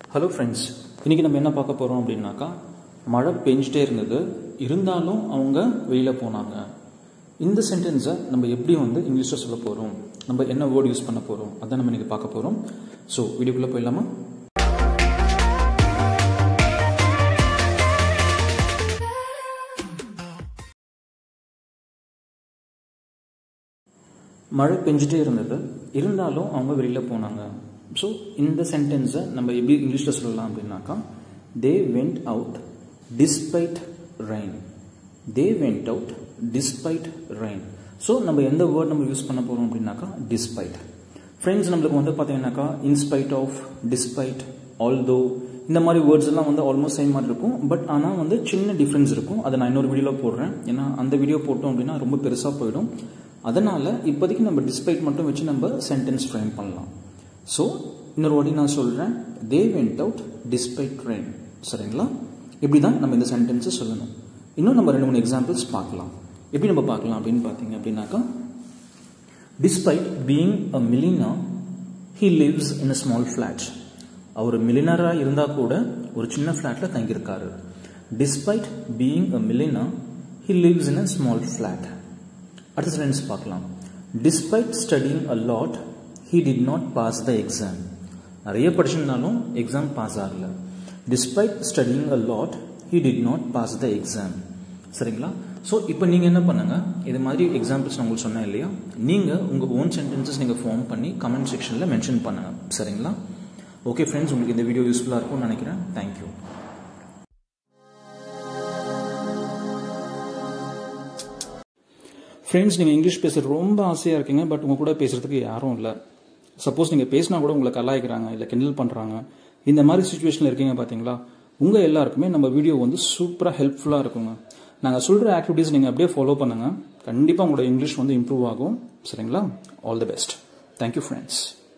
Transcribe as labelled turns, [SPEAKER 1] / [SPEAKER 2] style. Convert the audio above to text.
[SPEAKER 1] hello friends இன்றைக்கி நம்ம என்ன பார்க்க போகிறோம் அப்படின்னாக்கா மழை பெஞ்சிட்டே இருந்தது இருந்தாலும் அவங்க வெளியில் போனாங்க இந்த சென்டென்ஸை நம்ம எப்படி வந்து இங்கிலீஷில் சொல்ல போகிறோம் நம்ம என்ன வேர்டு யூஸ் பண்ண போகிறோம் அதான் நம்ம இன்றைக்கி பார்க்க போகிறோம் ஸோ வீடியோக்குள்ளே போயிடலாமா மழை பெஞ்சிட்டே இருந்தது இருந்தாலும் அவங்க வெளியில் போனாங்க ஸோ இந்த சென்டென்ஸை நம்ம எப்படி இங்கிலீஷில் சொல்லலாம் அப்படின்னாக்கா they went out despite rain they went out despite rain so நம்ம எந்த வேர்ட் நம்ம யூஸ் பண்ண போகிறோம் அப்படின்னாக்கா டிஸ்பைட் ஃப்ரெண்ட்ஸ் நம்மளுக்கு வந்து பார்த்தீங்கன்னாக்கா இன்ஸ்பைட் ஆஃப் டிஸ்பைட் ஆல்தோ இந்த மாதிரி வேர்ட்ஸ் எல்லாம் வந்து ஆல்மோஸ்ட் சேம் மாதிரி இருக்கும் பட் ஆனால் வந்து சின்ன டிஃப்ரென்ஸ் இருக்கும் அதை நான் இன்னொரு வீடியோவில் போடுறேன் ஏன்னா அந்த வீடியோ போட்டோம் அப்படின்னா ரொம்ப பெருசாக போயிடும் அதனால் இப்போதைக்கு நம்ம டிஸ்பைட் மட்டும் வச்சு நம்ம சென்டென்ஸ் ஃப்ரேம் பண்ணலாம் ஸோ இன்னொரு வாட்டி நான் சொல்கிறேன் they went out despite train சரிங்களா இப்படி தான் நம்ம இந்த சென்டென்ஸை சொல்லணும் இன்னும் நம்ம ரெண்டு மூணு எக்ஸாம்பிள்ஸ் பார்க்கலாம் எப்படி நம்ம பார்க்கலாம் அப்படின்னு பார்த்தீங்க அப்படின்னாக்கா despite being a millionaire he lives in a small flat அவர் மிலினராக இருந்தால் கூட ஒரு சின்ன ஃப்ளாட்டில் தங்கியிருக்காரு despite being a millionaire he lives in a small flat அடுத்த சென்டென்ஸ் பார்க்கலாம் despite studying a lot he did not pass the exam நிறைய படிச்சிருந்தாலும் எக்ஸாம் பாஸ் ஆகல despite studying a lot he did not pass the exam சரிங்களா so இப்போ நீங்கள் என்ன பண்ணுங்க இது மாதிரி எக்ஸாம்பிள்ஸ் நான் உங்களுக்கு சொன்னேன் இல்லையா நீங்கள் உங்கள் ஓன் சென்டென்சஸ் நீங்கள் ஃபார்ம் பண்ணி கமெண்ட் செக்ஷனில் மென்ஷன் பண்ணுங்க சரிங்களா ஓகே ஃப்ரெண்ட்ஸ் உங்களுக்கு இந்த வீடியோ யூஸ்ஃபுல்லாக இருக்கும்னு நினைக்கிறேன் தேங்க்யூ ஃப்ரெண்ட்ஸ் நீங்கள் இங்கிலீஷ் பேச ரொம்ப ஆசையாக இருக்கீங்க பட் உங்கள் கூட பேசுகிறதுக்கு யாரும் இல்லை சப்போஸ் நீங்கள் பேசினா கூட உங்களை கலாய்க்கிறாங்க இல்லை கிண்டல் பண்ணுறாங்க இந்த மாதிரி சுச்சுவேஷனில் இருக்கீங்க பார்த்தீங்களா உங்கள் எல்லாருக்குமே நம்ம வீடியோ வந்து சூப்பராக ஹெல்ப்ஃபுல்லாக இருக்குங்க நாங்கள் சொல்கிற ஆக்டிவிட்டீஸ் நீங்கள் அப்படியே ஃபாலோ பண்ணுங்கள் கண்டிப்பாக உங்களோட இங்கிலீஷ் வந்து இம்ப்ரூவ் ஆகும் சரிங்களா all the best thank you friends